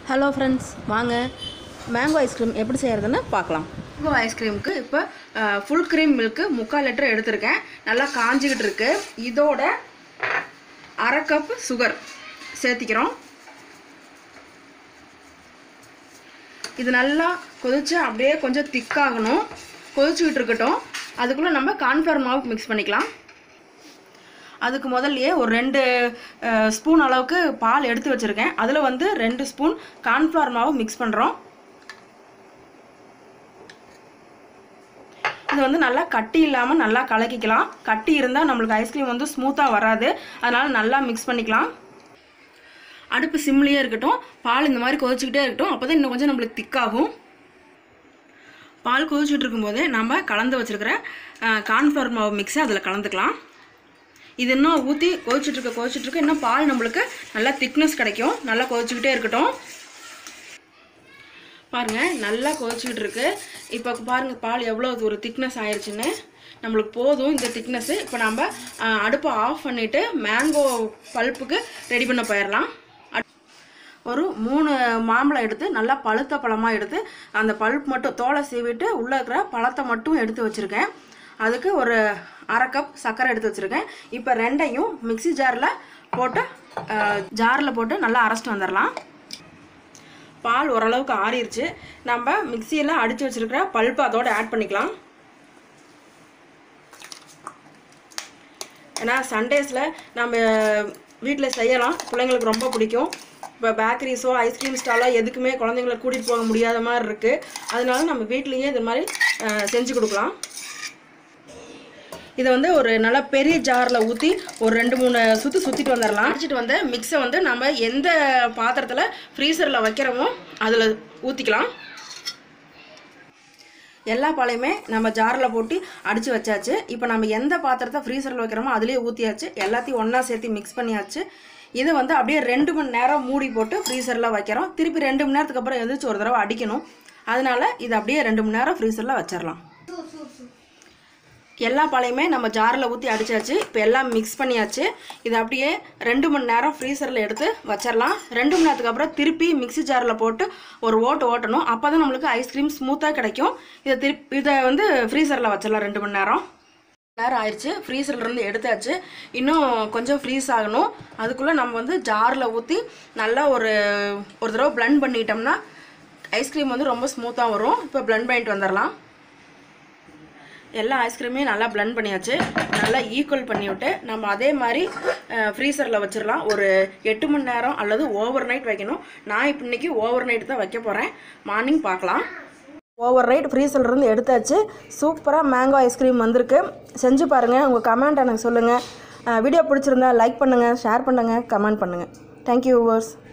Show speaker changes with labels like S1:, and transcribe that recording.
S1: hello friends வாங்க mango ice cream எப்படி செய்கிறதுன்னு பார்க்கலாம்
S2: மேங்கோ ஐஸ்கிரீமுக்கு இப்போ ஃபுல் க்ரீம் மில்க்கு முக்கால் லிட்டர் எடுத்திருக்கேன் நல்லா காஞ்சிக்கிட்டு இருக்கு இதோட அரை கப் சுகர் சேர்த்திக்கிறோம் இது நல்லா கொதிச்சு அப்படியே கொஞ்சம் திக்காகணும் கொதிச்சுக்கிட்டு இருக்கட்டும் அதுக்குள்ளே நம்ம கார்ன்ஃப்ளவர் மாவு மிக்ஸ் பண்ணிக்கலாம் அதுக்கு முதல்லயே ஒரு ரெண்டு அஹ், ஸ்பூன் அளவுக்கு பால் எடுத்து வச்சுருக்கேன் அதில் வந்து ரெண்டு ஸ்பூன் கார்ன்ஃப்ளவர் மாவு மிக்ஸ் பண்ணுறோம் இது வந்து நல்லா கட்டி இல்லாமல் நல்லா கலக்கிக்கலாம் கட்டி இருந்தால் நம்மளுக்கு ஐஸ்கிரீம் வந்து ஸ்மூத்தாக வராது அதனால் நல்லா மிக்ஸ் பண்ணிக்கலாம் அடுப்பு சிம்லேயே இருக்கட்டும் பால் இந்த மாதிரி கொதிச்சுக்கிட்டே இருக்கட்டும் அப்போ தான் இன்னும் கொஞ்சம் நம்மளுக்கு திக்காகும் பால் கொதிச்சுட்டு இருக்கும்போதே நம்ம கலந்து வச்சுருக்கிற கார்ன்ஃப்ளவர் மாவு மிக்ஸை அதில் கலந்துக்கலாம் இது இன்னும் ஊற்றி கொதிச்சுட்டு இருக்க கொதிச்சுட்டு இருக்க இன்னும் பால் நம்மளுக்கு நல்லா திக்னஸ் கிடைக்கும் நல்லா கொதிச்சுக்கிட்டே இருக்கட்டும் பாருங்க நல்லா கொதிச்சுக்கிட்டு இருக்கு இப்போ பாருங்க பால் எவ்வளோ ஒரு திக்னஸ் ஆயிடுச்சுன்னு நம்மளுக்கு போதும் இந்த திக்னஸ்ஸு இப்போ நம்ம அஹ், அடுப்பை ஆஃப் பண்ணிவிட்டு மேங்கோ பல்ப்புக்கு ரெடி பண்ண போயிடலாம் ஒரு மூணு மாம்பழம் எடுத்து நல்லா பழுத்த பழமாக எடுத்து அந்த பல்ப் மட்டும் தோலை சீவிட்டு உள்ளே இருக்கிற பழத்தை மட்டும் எடுத்து வச்சுருக்கேன் அதுக்கு ஒரு அரை கப் சர்க்கரை எடுத்து வச்சுருக்கேன் இப்போ ரெண்டையும் மிக்ஸி ஜாரில் போட்டு ஜாரில் போட்டு நல்லா அரைச்சிட்டு வந்துடலாம் பால் ஓரளவுக்கு ஆறிடுச்சு நம்ம மிக்சியில் அடித்து வச்சுருக்கிற பல்ப்பு அதோட ஆட் பண்ணிக்கலாம் ஏன்னா சண்டேஸில் நம்ம வீட்டில் செய்யலாம் பிள்ளைங்களுக்கு ரொம்ப பிடிக்கும் இப்போ பேக்கரிஸோ ஐஸ்கிரீம் ஸ்டாலோ எதுக்குமே குழந்தைங்கள கூட்டிகிட்டு போக முடியாத மாதிரி இருக்குது அதனால நம்ம வீட்லேயே இது மாதிரி அஹ், செஞ்சு கொடுக்கலாம் இதை வந்து ஒரு நல்ல பெரிய ஜாரில் ஊற்றி ஒரு ரெண்டு மூணு சுற்றி சுற்றிட்டு வந்துடலாம் அடிச்சிட்டு வந்து மிக்ஸை வந்து நம்ம எந்த பாத்திரத்தில் ஃப்ரீசரில் வைக்கிறோமோ அதில் ஊற்றிக்கலாம் எல்லா பாலையுமே நம்ம ஜாரில் போட்டு அடித்து வச்சாச்சு இப்போ நம்ம எந்த பாத்திரத்தை ஃப்ரீசரில் வைக்கிறோமோ அதுலேயே ஊற்றியாச்சு எல்லாத்தையும் ஒன்றா சேர்த்து மிக்ஸ் பண்ணியாச்சு இதை வந்து அப்படியே ரெண்டு மணி நேரம் மூடி போட்டு ஃப்ரீசரில் வைக்கிறோம் திருப்பி ரெண்டு மணி நேரத்துக்கு அப்புறம் எந்திரிச்சு ஒரு தடவை அடிக்கணும் அதனால இது அப்படியே ரெண்டு மணி நேரம் ஃப்ரீசரில் வச்சிடலாம் எல்லா பாலையுமே நம்ம ஜாரில் ஊற்றி அடிச்சாச்சு இப்போ எல்லாம் மிக்ஸ் பண்ணியாச்சு இதை அப்படியே ரெண்டு மணி நேரம் ஃப்ரீசரில் எடுத்து வச்சிடலாம் ரெண்டு மணி நேரத்துக்கு அப்புறம் திருப்பி மிக்ஸி ஜாரில் போட்டு ஒரு ஓட்டு ஓட்டணும் அப்போ தான் நம்மளுக்கு ஐஸ்கிரீம் ஸ்மூத்தாக கிடைக்கும் இதை திருப்பி இதை வந்து ஃப்ரீசரில் வச்சிடலாம் ரெண்டு மணி நேரம் நேரம் ஆயிடுச்சு ஃப்ரீசர்ல இருந்து எடுத்தாச்சு இன்னும் கொஞ்சம் ஃப்ரீஸ் ஆகணும் அதுக்குள்ளே நம்ம வந்து ஜாரில் ஊற்றி நல்லா ஒரு ஒரு தடவை blend பண்ணிட்டோம்னா ஐஸ்கிரீம் வந்து ரொம்ப ஸ்மூத்தாக வரும் இப்போ blend பண்ணிட்டு வந்துடலாம் எல்லா ஐஸ்கிரீமையும் நல்லா blend பண்ணியாச்சு நல்லா ஈக்குவல் பண்ணிவிட்டு நம்ம அதே மாதிரி ஃப்ரீசரில் வச்சிடலாம் ஒரு எட்டு மணி நேரம் அல்லது ஓவர் நைட் வைக்கணும் நான் இப்போ இன்னைக்கு ஓவர் நைட் தான் வைக்க போகிறேன் மார்னிங் பார்க்கலாம் ஓவர் நைட் ஃப்ரீசர்லேருந்து எடுத்தாச்சு சூப்பராக மேங்கோ ஐஸ்கிரீம் வந்திருக்கு செஞ்சு பாருங்கள் உங்கள் கமெண்ட் எனக்கு சொல்லுங்கள் வீடியோ பிடிச்சிருந்தா லைக் பண்ணுங்கள் ஷேர் பண்ணுங்கள் கமெண்ட் பண்ணுங்கள் தேங்க்யூ வியூவர்ஸ்